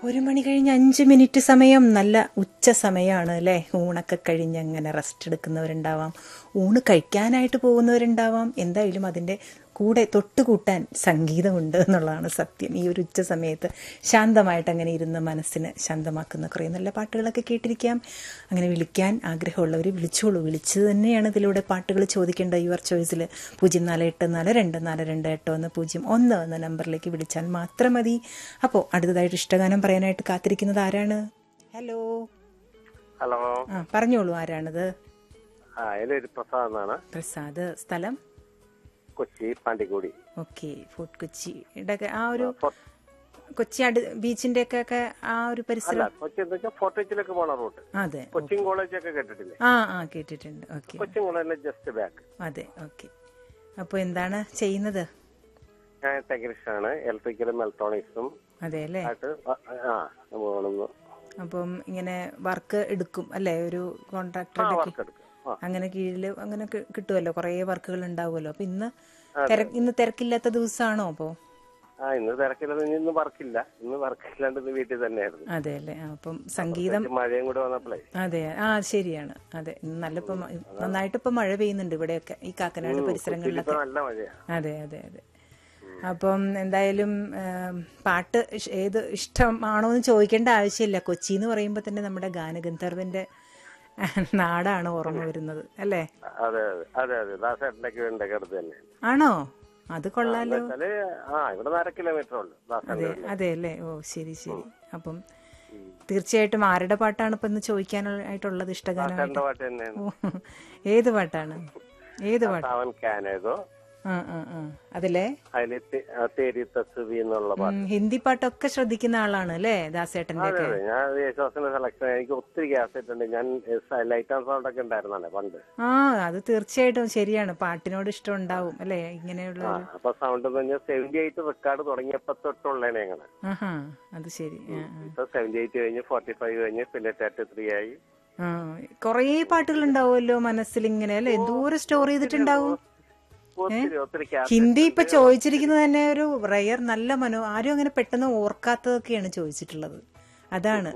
ഒരു മണി കഴിഞ്ഞ് അഞ്ച് മിനിറ്റ് സമയം നല്ല ഉച്ച സമയമാണ് അല്ലേ ഊണൊക്കെ കഴിഞ്ഞ് അങ്ങനെ റെസ്റ്റ് എടുക്കുന്നവരുണ്ടാവാം ഊണ് കഴിക്കാനായിട്ട് പോകുന്നവരുണ്ടാവാം എന്തായാലും അതിൻ്റെ കൂടെ തൊട്ടുകൂട്ടാൻ സംഗീതമുണ്ട് എന്നുള്ളതാണ് സത്യം ഈ ഒരു ഉച്ച സമയത്ത് ശാന്തമായിട്ട് അങ്ങനെ ഇരുന്ന് മനസ്സിന് ശാന്തമാക്കുന്ന കുറേ നല്ല പാട്ടുകളൊക്കെ കേട്ടിരിക്കാം അങ്ങനെ വിളിക്കാൻ ആഗ്രഹമുള്ളവർ വിളിച്ചോളൂ വിളിച്ച് തന്നെയാണ് ഇതിലൂടെ പാട്ടുകൾ ചോദിക്കേണ്ട യുവർ ചോയ്സിൽ പൂജ്യം നാല് എട്ട് നാല് രണ്ട് നാല് രണ്ട് എട്ട് ഒന്ന് പൂജ്യം ഒന്ന് എന്ന നമ്പറിലേക്ക് വിളിച്ചാൽ മാത്രം മതി അപ്പോൾ അടുത്തതായിട്ട് ഇഷ്ടഗാനം പറയാനായിട്ട് കാത്തിരിക്കുന്നത് ആരാണ് ഹലോ ഹലോ ആ പറഞ്ഞോളൂ ആരാണിത് ആ എൻ്റെ ഒരു പ്രസാദ് എന്നാണ് പ്രസാദ് സ്ഥലം കൊച്ചി പാണ്ടിക്കോടി ഓക്കെ ഫോർട്ട് കൊച്ചിയുടെ ഒക്കെ ആ ഒരു ഫോ- കൊച്ചി അടു ബീച്ചിന്റെ ഒക്കെ ഒക്കെ ആ ഒരു അല്ല പരിസരം കൊച്ചി എന്ന് വെച്ചാൽ ഫോർട്ടേജിലേക്ക് പോണ റൂട്ട് അതെ കൊച്ചിൻ കോളേജ് ഒക്കെ കേട്ടിട്ടില്ലേ ആ ആ കേട്ടിട്ടുണ്ട് ഓക്കെ കൊച്ചിൻ കോളേജിന്റെ ജസ്റ്റ് ബാക്ക് അതെ ഓക്കെ അപ്പോൾ എന്താണ് ചെയ്യുന്നത് ഞാൻ ടെക്നീഷ്യനാണ് ഇലക്ട്രിക്കലും ഇലക്ട്രോണിക്സും അതെ അല്ലേ ആയിട്ട് വ- ആ പോകുന്നു അപ്പം ഇങ്ങനെ വർക്ക് എടുക്കും അല്ലേ ഒരു ആ കോൺട്രാക്ടറുടെ വർക്ക് എടുക്കും ആ അങ്ങനെ കീഴിൽ അങ്ങനെ കി- കിട്ടുമല്ലോ കുറേ വർക്കുകൾ ഉണ്ടാവുമല്ലോ അപ്പൊ ഇന്ന് തിര- ഇന്ന് തിരക്കില്ലാത്ത ദിവസമാണോ അപ്പോൾ ആ ഇന്ന് തിരക്കില്ല ഇന്ന് വർക്കില്ല ഇന്ന് വർക്കില്ലാണ്ട് ഇന്ന് വീട്ടിൽ തന്നെയായിരുന്നു അതെ അല്ലേ ആ, അപ്പം സംഗീതം കുറച്ച് മഴയും കൂടെ വന്നപ്പോഴേ അതെ ആ ശരിയാണ് അതെ നല്ല ഇപ്പം നന്നായിട്ട് ഇപ്പം മഴ പെയ്യുന്നുണ്ട് ഇവിടെയൊക്കെ ഈ കാക്കനാട് പരിസരങ്ങളിലൊക്കെ ഇപ്പൊ നല്ല മഴയാണ് അതെ അതെ അതെ അപ്പം എന്തായാലും ഏം, പാട്ട് ഇഷ്- ഏത് ഇഷ്ടമാണോ എന്ന് ചോദിക്കേണ്ട ആവശ്യമില്ല കൊച്ചി എന്ന് പറയുമ്പോൾ തന്നെ നമ്മുടെ ഗാനഗന്ധർവന്റെ നാടാണ് ഓർമ്മ വരുന്നത് അല്ലേ അതെ അതെ അതെ അതെ ദാസേട്ടനൊക്കെ ഉണ്ട് അടുത്ത് തന്നെ ആണോ അത് കൊള്ളാലോ വെച്ചാല് ആ ഇവിടെ അര കിലോമീറ്റർ ഉള്ളു അതെ ദാസേട്ടൻ അതെ അല്ലേ ഓ ശരി ശരി അപ്പം തീർച്ചയായിട്ടും ആരുടെ പാട്ടാണ് ഇപ്പൊ ഇന്ന് ചോദിക്കാനായിട്ടുള്ളത് ഇഷ്ടഗാനമായിട്ട് പാട്ട് തന്നെയാണ് ഓ, ഏത് പാട്ടാണ് ഏത് പാട്ട് അവൻ കാനേതോ ആ ആ ആ അതിലെ അതില് തെ- ആ തേരി തസുവി എന്നുള്ള പാട്ട് ഉം, ഹിന്ദി പാട്ടൊക്കെ ശ്രദ്ധിക്കുന്ന ആളാണ് അല്ലേ ദാസേട്ടന്റെ അതെ ഒക്കെ അതെ ഞാൻ യേശുദാസിന്റെ സെലക്ഷൻ എനിക്ക് ഒത്തിരി ഗ്യാസ് ഉണ്ട് ഞാൻ ലൈറ്റ് ആൻഡ് സൗണ്ട് ഒക്കെ ഉണ്ടായിരുന്നല്ലേ പണ്ട് ആ അത് തീർച്ചയായിട്ടും ശരിയാണ് പാട്ടിനോട് ഇഷ്ടം ഉണ്ടാവും അല്ലേ ഇങ്ങനെയുള്ള ആ അപ്പൊ സൗണ്ട് എന്ന് പറഞ്ഞാൽ സെവന്റി എയ്റ്റ് റെക്കോർഡ് തുടങ്ങിയപ്പോ തൊട്ടുള്ളേനെ ഞങ്ങള് ആഹാ അത് ശരി ആ, ആ. ഇപ്പൊ സെവന്റി എയ്റ്റ് കഴിഞ്ഞ് ഫോർട്ടി ഫൈവ് കഴിഞ്ഞ് പിന്നെ തേർട്ടി ത്രീ ആയി ആ കുറേ പാട്ടുകൾ ഉണ്ടാവുമല്ലോ മനസ്സിൽ ഇങ്ങനെ അല്ലേ എന്തോരം സ്റ്റോർ ചെയ്തിട്ടുണ്ടാവും ഒത്തിരി ഒത്തിരി ഗ്യാസ് ഹിന്ദി ഇപ്പൊ ചോദിച്ചിരിക്കുന്നത് തന്നെ ഒരു റയർ നല്ല മനോ ആരും അങ്ങനെ പെട്ടെന്ന് ഓർക്കാത്തതൊക്കെയാണ് ചോദിച്ചിട്ടുള്ളത് അതാണ്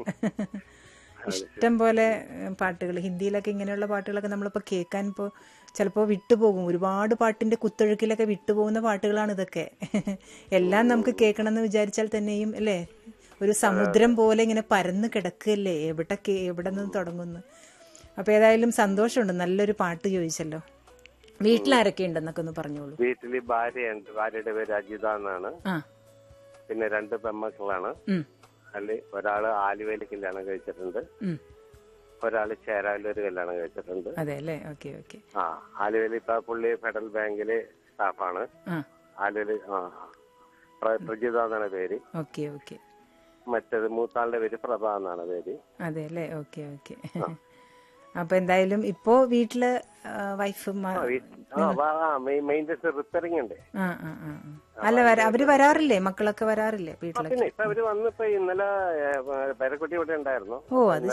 ഇഷ്ടം പോലെ പാട്ടുകൾ ഹിന്ദിയിലൊക്കെ ഇങ്ങനെയുള്ള പാട്ടുകളൊക്കെ നമ്മളിപ്പോൾ കേൾക്കാൻ ഇപ്പോൾ ചിലപ്പോൾ വിട്ടുപോകും ഒരുപാട് പാട്ടിന്റെ കുത്തൊഴുക്കിലൊക്കെ വിട്ടുപോകുന്ന പാട്ടുകളാണ് ഇതൊക്കെ എല്ലാം നമുക്ക് കേൾക്കണം എന്ന് വിചാരിച്ചാൽ തന്നെയും അല്ലേ ഒരു സമുദ്രം പോലെ ഇങ്ങനെ പരന്ന് കിടക്കുകയല്ലേ എവിടെ കേ- എവിടെ നിന്ന് തുടങ്ങുന്നു അപ്പൊ ഏതായാലും സന്തോഷമുണ്ട് നല്ലൊരു പാട്ട് ചോദിച്ചല്ലോ വീട്ടിലാരൊക്കെ ഉണ്ടെന്നൊക്കെ ഒന്ന് പറഞ്ഞോളൂ വീട്ടില് ഭാര്യയുണ്ട് ഭാര്യയുടെ പേര് അജിത എന്നാണ് ആ പിന്നെ രണ്ട് പെമ്മക്കളാണ് ഉം, അതില് ഒരാള് ആലുവയിൽ കല്യാണം കഴിച്ചിട്ടുണ്ട് ഉം. ഒരാള് ചേരാലൂര് കല്യാണം കഴിച്ചിട്ടുണ്ട് അതെ അല്ലേ ഓക്കെ ഓക്കെ ആ ആലുവയിൽ ഇപ്പൊ പുള്ളി ഫെഡറൽ ബാങ്കില് സ്റ്റാഫാണ് ആ ആലുവയിൽ ആ പ്ര- പ്രജിത എന്നാണ് പേര് ഓക്കെ ഓക്കെ മറ്റേത് മൂത്താളുടെ പേര് പ്രഭ എന്നാണ് പേര് അതെ അല്ലേ ഓക്കെ ഓക്കെ അപ്പൊ എന്തായാലും ഇപ്പോ വീട്ടില് വൈഫ് ആ, വീ- ആ വാ- ആ മെയിൻ്റെസ് റിപ്പയറിംഗ് ഉണ്ട് ആ ആ ആ ആ. അല്ല വരാ അവര് വരാറില്ലേ മക്കളൊക്കെ വരാറില്ലേ വീട്ടിലൊക്കെ പിന്നെ ഇപ്പൊ അവര് വന്നിപ്പോ ഇന്നലെ പേരക്കുട്ടി ഇവിടെ ഉണ്ടായിരുന്നു ഓ അത്